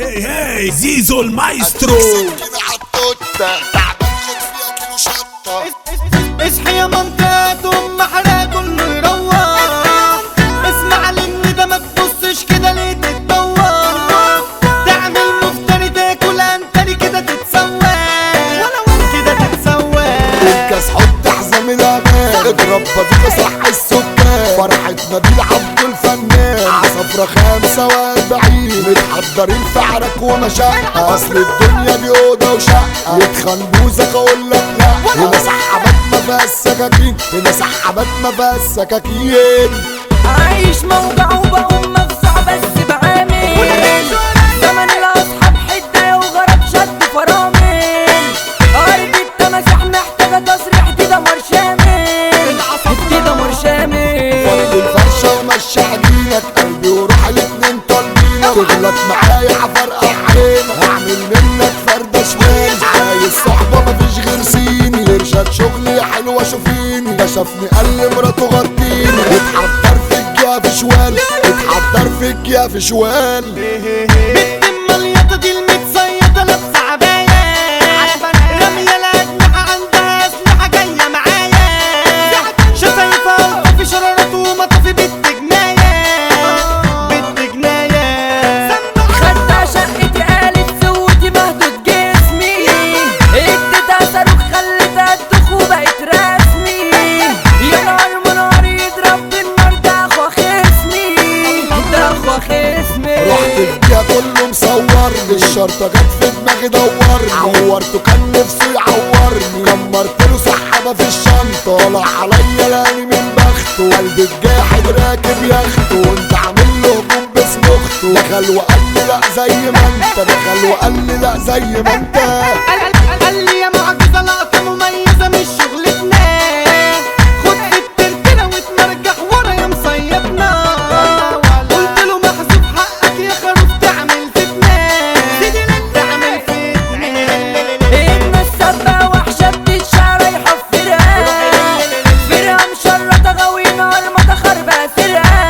هي هي زيزو المايسترو سكينة عالتوتة تعبان خد فيها كيلو شطة اصحي يا منطقة ام حرا كله يروح اسمع لان ده ما تبصش كده ليه تتطور تعمل مفتري تاكل انتري كده تتسوى كده تتسوى الكاس حط حزام الامان اضرب بازوكا صح السكان فرحة نبيل عبد الفنان عصفرة خمسة واربعين متحضرين في عرك ومشقة اصل الدنيا دي اوضة وشقة يتخن بوزك اقول لك لا هنا سحبات ما فيهاش سكاكين هنا سحبات ما فيهاش سكاكين عايش موجع وبقوم مفزع بس بعامل زمن الاصحاب حده وغرب شد فرامل ارض التماسيح محتاجه تصريح دي دمر شامل دي دمر شامل فرد الفرشة ومشي عجينك قلبي وروح الاتنين طالبينك تغلط معايا هفرقع عينك هعمل منك فردة شمال عايز صحبة مفيش غير سيني يرشد شغلي حلوة شوفيني ده شافني قال لي مراته غطيني اتحضر في الجيا شوال اتحضر في الجيا شوال بنت المليطة دي المتصيطة لابسة عباية رامية الأجنحة عندها أسلحة جاية معايا شفايفها في شرارات ومطافي بنت جناية بنت جناية خدتها شقتي قالت سوتي مهدود جسمي اديتها صاروخ خلتها تدوخ وبقت رسمي يا نهار منار يضرب بالنار ده اخوة خصمي ده اخوة خصمي رحت الجيا كله مصور الشرطة جت في دماغي دورني عورته كان نفسه يعورني كمرت له سحابة في الشنطة طلع عليا لاني من بخته قلبي الجاحد راكب يخته وانت عامل له هجوم باسم اخته دخل وقال لي لا زي ما انت دخل وقال لي لا زي ما انت قال لي يا معجزة لقطة مميزة مش شغلتنا خد في التركنة وتمرجح ورا يا مصيبنا قلت له محسوب حقك يا خروف تعمل فتنة تعمل فتنة الناس سبة وحشة بتتشعر يحفرها فرقة مشرطة غاوي نار ما تخربها سرقة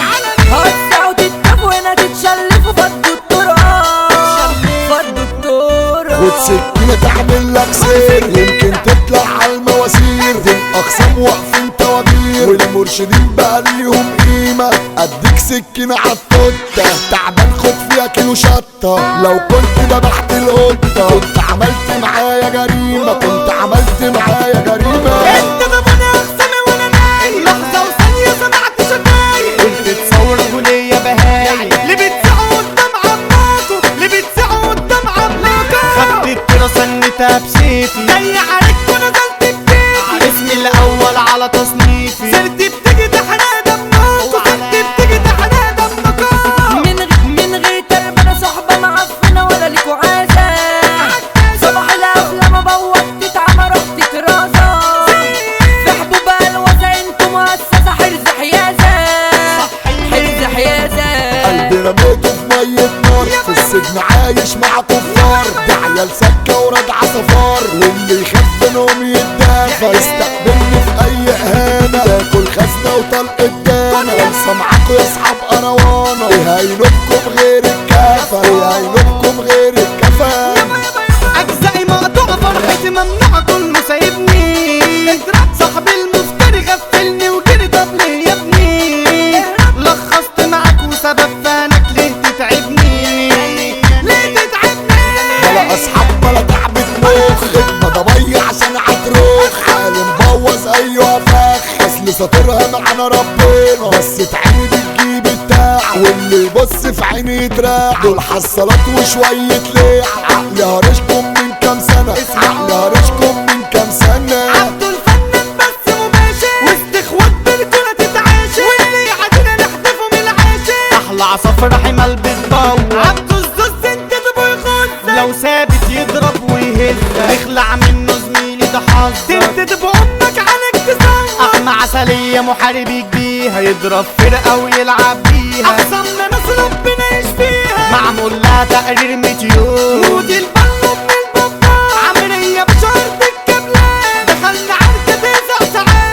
هتسعوا تتفقوا هنا تتشلفوا فضوا الطرق فضوا الطرق خد سكينة تعمل لك سير يمكن تطلع على المواسير دي الأقسام واقفين توابير والمرشدين بقى ليهم قيمة أديك سكينة عالتوتة تعبان خد فيها كيلو شطة لو كنت ذبحت القطة كنت عملت معايا جريمة كنت عملت معايا جريمة انت ضمني اخصمي وانا نايم لحظة وثانية سمعت شكاية قلت تصور كلية بهايم اللي بتسعوا قدام عماكوا اللي بتسعوا قدام عماكوا خدت التيرة سنتها بسيفي جاي عليك ونزلت بكيفي اسمي الاول على تصنيفي سيرتي بتيجي تحرق دمكوا سيرتي بتيجي تحرق دمكوا من غ... من غير تربنا صحبة معفنة ولا ليكوا عازة صباح الأفلام بوت تتعمى رحت كراسة في حبوب الوزة انتوا مؤسسة حرز حيازة حرز حيازة قلبي رميته في مية نار في السجن عايش مع كفار ده عيال سكة ورجعة صفار واللي يخاف منهم يتدافى يستقبلني في أي إهانة تاكل خزنة وطلق الدانة لو معاكوا يا أصحاب أروانة إيه هينوبكم غير الكافة إيه هينوبكم غير الكفا اجزائي مقطوعة فرحتي ممنوعة كله سايبني صاحبي المفتري غفلني وجري طب ليه يا ابني لخصت معاك وسبب فانك ليه تتعبني ليه تتعبني بلا أصحاب بلا تعبة مخ خدمة ضبيع عشان عتروخ حالي مبوظ أيوة فخ أصل ساطرها معانا ربنا بس تعيني بتجيب التاع واللي يبص في عيني يتراع دول حصلات وشوية ليع عقلي هرشكم من كام سنة عقلي هرشكم من كام سنة عبده الفنان بس مباشر وسط اخوات بالكلة تتعاشر واللي يعادينا نحدفه من العاشر احلى عصافرة حمال بتدور عبده الزوز انت تبو يخز لو ثابت يضرب ويهز اخلع منه زميلي ده حظ تكتب امك عنك تزور احمى عسلية محارب بيها يضرب فرقة ويلعب بيها احسن ناس ربنا يشفيها معمول لها تقرير متيون ودي البلو من البابا عمرية بشرط الكابلات دخلنا عركة تسع ساعات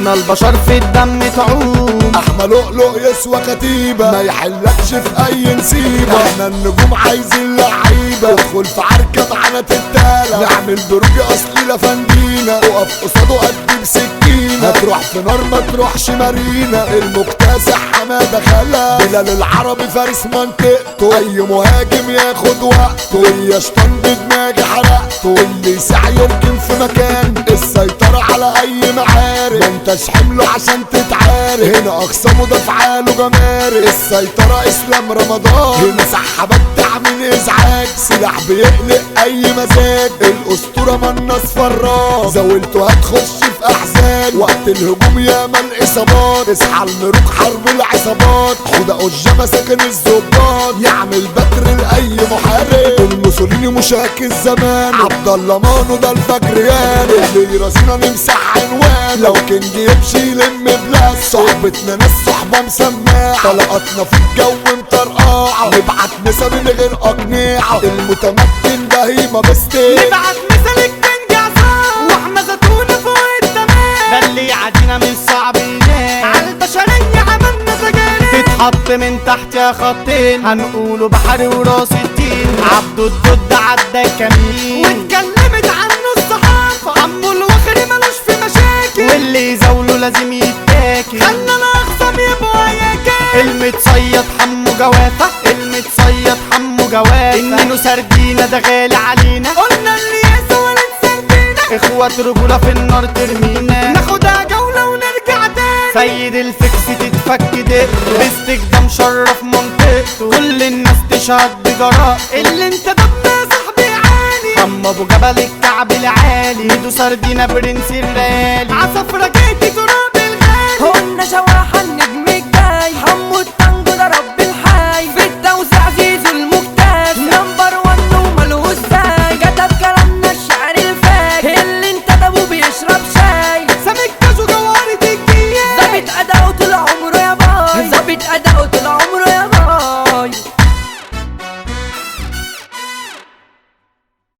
احنا البشر في الدم تعوم احمى لؤلؤ يسوى كتيبة ما يحلكش في اي نسيبة احنا النجوم عايزين لعيبة ادخل في عركة معانا تتالة نعمل دروج اصلي لفندينا اقف قصاده قد بسكينة هتروح في نار ما تروحش مارينا المكتسح حمادة خلا بلال العربي فارس منطقته اي مهاجم ياخد وقته يا شطان بدماغي حرقته اللي يسعى يركن في مكان السيطرة على اي معارك ما انتش حمله عشان تتعارك هنا اقصى مدافعاله جمارك السيطرة اسلام رمضان هنا سحبات تعمل ازعاج سلاح بيقلق اي مزاج الاسطورة منص فراج زاولته هتخش في احزان وقت الهجوم ياما الاصابات اصحى المروك حرب العصابات خد قجة مساكن الظباط يعمل بكر لاي محارب الموسوليني مشاك الزمان عبد الله مانو ده الفجريان اللي يراسينا نمسح عنوان لو كنج يمشي يلم بلاد صحبتنا ناس صحبة مسماعة طلقاتنا في الجو مطرقعة نبعت نسا من غير اقنعة المتمكن ده هيما بستي نبعت مثل الكنج عصام واحنا زيتونة فوق التمام ده اللي يعدينا من صعب ينام على البشرية عملنا تجارب تتحط من تحت يا خطين هنقوله بحر وراس الدين عبده الضد عدى كمين واتكلمت عنه الصحافة عمو الوخري ملوش في مشاكل واللي يزاوله لازم يتاكل خلنا الاخصم يبقوا ياكل المتصيد حمو جوافة المتصيد حمو جوافة انه سردينة ده غالي علينا قلنا اللي يسوى سردينة اخوات رجولة في النار ترمينا ناخدها جولة ونرجع تاني سيد الفكس تتفك دقته بستك ده مشرف منطقته كل الناس تشهد بجراء اللي انت ضد يا صاحبي عالي اما ابو جبل الكعب العالي ميدو سردينة برنس الرالي عصفرة جيتي تراب الغالي قلنا شواحة النجم الجاي حمو الطيب